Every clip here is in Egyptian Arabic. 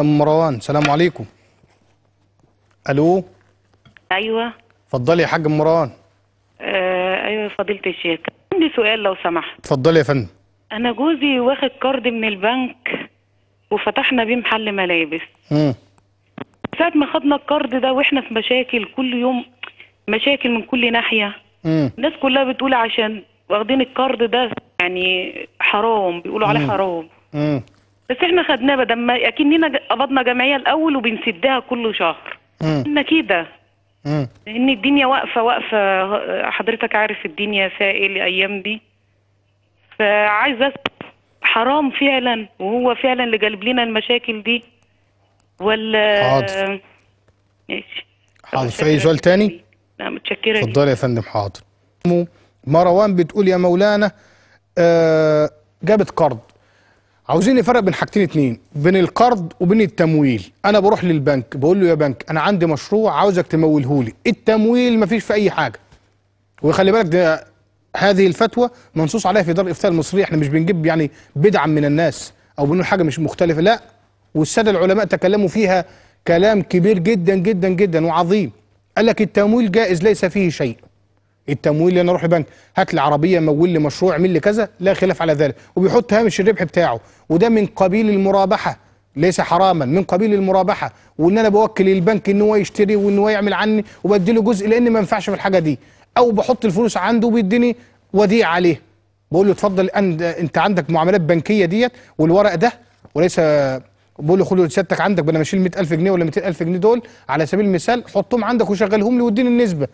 ام مروان سلام عليكم الو ايوه اتفضلي يا حاج ام مروان آه ايوه فضيله الشيخ عندي سؤال لو سمحت اتفضلي يا فندم انا جوزي واخد كارد من البنك وفتحنا بيه محل ملابس امم ساعة ما خدنا الكارد ده واحنا في مشاكل كل يوم مشاكل من كل ناحية امم الناس كلها بتقول عشان واخدين الكارد ده يعني حرام بيقولوا عليه حرام امم بس احنا خدناه بدل ما اكننا ج- قبضنا جمعية الاول وبنسدها كل شهر امم قلنا كده امم لان الدنيا واقفه واقفه حضرتك عارف الدنيا سائل الايام دي فعايزه أسأل، حرام فعلا وهو فعلا اللي جالب لنا المشاكل دي ولا حاضر. ماشي حاضر. في أي سؤال تاني؟ لا متشكره جدا. اتفضلي يا فندم حاضر م- مروان بتقول يا مولانا آه جابت قرض عاوزين نفرق بين حاجتين اتنين بين القرض وبين التمويل انا بروح للبنك بقول له يا بنك انا عندي مشروع عاوزك تموله لي التمويل مفيش في اي حاجه وخلي بالك ده هذه الفتوى منصوص عليها في دار الافتاء المصريه احنا مش بنجيب يعني بدعا من الناس او بنقول حاجه مش مختلفه لا والساده العلماء تكلموا فيها كلام كبير جدا جدا جدا وعظيم قال لك التمويل جائز ليس فيه شيء التمويل انا اروح البنك هات لي عربيه مول لي مشروع اعمل لي كذا لا خلاف على ذلك وبيحط هامش الربح بتاعه وده من قبيل المرابحه ليس حراما من قبيل المرابحه وان انا بوكل البنك ان هو يشتري وان هو يعمل عني وبدي له جزء لان ما ينفعش في الحاجه دي او بحط الفلوس عنده وبيديني وديع عليه بقول له اتفضل أن- انت عندك معاملات بنكيه ديت والورق ده وليس بقول له خد سيادتك عندك بدل ما اشيل 100000 جنيه ولا 200000 جنيه دول على سبيل المثال حطهم عندك وشغلهم لي واديني النسبه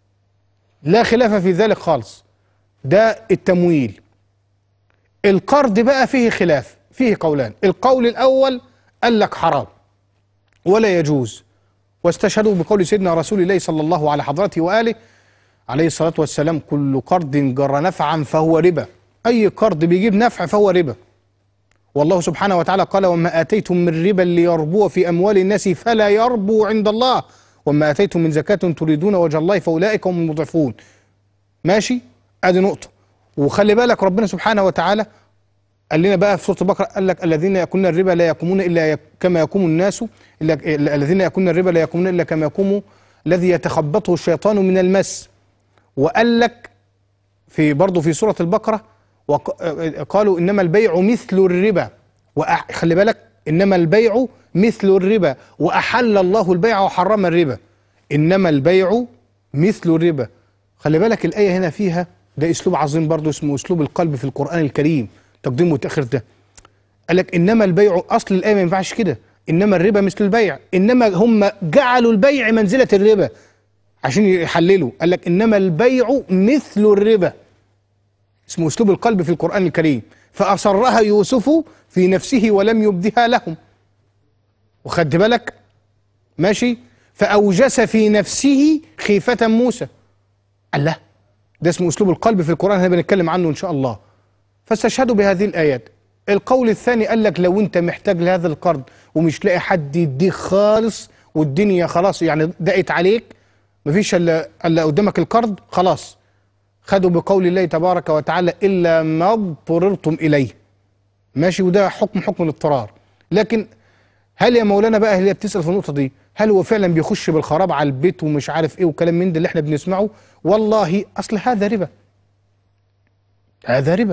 لا خلاف في ذلك خالص ده التمويل القرض بقى فيه خلاف فيه قولان القول الأول قال لك حرام ولا يجوز واستشهدوا بقول سيدنا رسول الله صلى الله على حضرته وآله عليه الصلاة والسلام كل قرض جر نفعا فهو ربا أي قرض بيجيب نفع فهو ربا والله سبحانه وتعالى قال وما آتيتم من ربا ليربو في أموال الناس فلا يربو عند الله وما آتيتم من زكاة تريدون وجه الله فأولئك هم المضعفون ماشي ادي نقطة وخلي بالك ربنا سبحانه وتعالى قال لنا بقى في سورة البقرة قال لك الذين يأكلون الربا لا يقومون إلا يك- كما يقوم الناس إلا الذين يأكلون الربا لا يقومون إلا كما يقوم الذي يتخبطه الشيطان من المس وقال لك في برضه في سورة البقرة وق- قالوا إنما البيع مثل الربا وأح- خلي بالك إنما البيع مثل الربا وأحل الله البيع وحرم الربا إنما البيع مثل الربا خلي بالك الآية هنا فيها ده أسلوب عظيم برضه اسمه أسلوب القلب في القرآن الكريم تقديم وتأخير ده قال لك إنما البيع أصل الآية ما ينفعش كده إنما الربا مثل البيع إنما هم جعلوا البيع منزلة الربا عشان يحللوا قال لك إنما البيع مثل الربا اسمه اسلوب القلب في القران الكريم فاصرها يوسف في نفسه ولم يبدها لهم وخد بالك ماشي فاوجس في نفسه خيفه موسى الله ده اسمه اسلوب القلب في القران هنبقى نتكلم عنه ان شاء الله فاستشهدوا بهذه الايات القول الثاني قال لك لو انت محتاج لهذا القرض ومش لاقي حد يديك خالص والدنيا خلاص يعني ضاقت عليك مفيش الا الا قدامك القرض خلاص خدوا بقول الله تبارك وتعالى إلا ما اضطررتم إليه ماشي وده حكم حكم الاضطرار لكن هل يا مولانا بقى اللي بتسأل في النقطة دي هل هو فعلا بيخش بالخراب على البيت ومش عارف ايه وكلام من ده اللي احنا بنسمعه والله اصل هذا ربا هذا ربا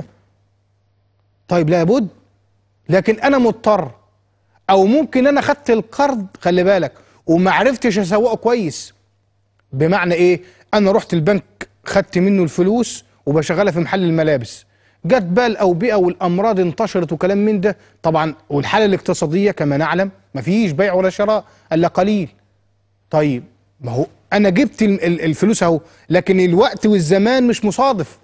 طيب لابد لكن انا مضطر او ممكن انا خدت القرض خلي بالك وما عرفتش اسوقه كويس بمعنى ايه انا رحت البنك خدت منه الفلوس وبشغلها في محل الملابس جت بقى الاوبئه والامراض انتشرت وكلام من ده طبعا والحاله الاقتصاديه كما نعلم مفيش بيع ولا شراء الا قليل طيب ما هو انا جبت ال- ال- الفلوس اهو لكن الوقت والزمان مش مصادف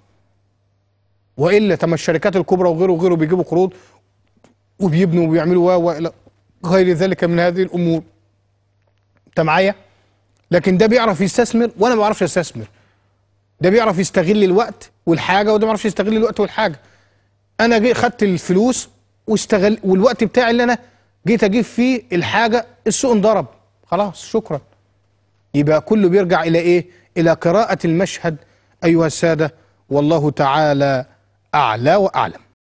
والا طب ما الشركات الكبرى وغيره وغيره بيجيبوا قروض وبيبنوا وبيعملوا و و- غير ذلك من هذه الامور انت معايا لكن ده بيعرف يستثمر وانا ما بعرفش استثمر ده بيعرف يستغل الوقت والحاجه وده ما بيعرفش يستغل الوقت والحاجه انا جي خدت الفلوس واستغل والوقت بتاعي اللي انا جيت اجيب فيه الحاجه السوق انضرب خلاص شكرا يبقى كله بيرجع الى ايه الى قراءه المشهد ايها الساده والله تعالى اعلى واعلم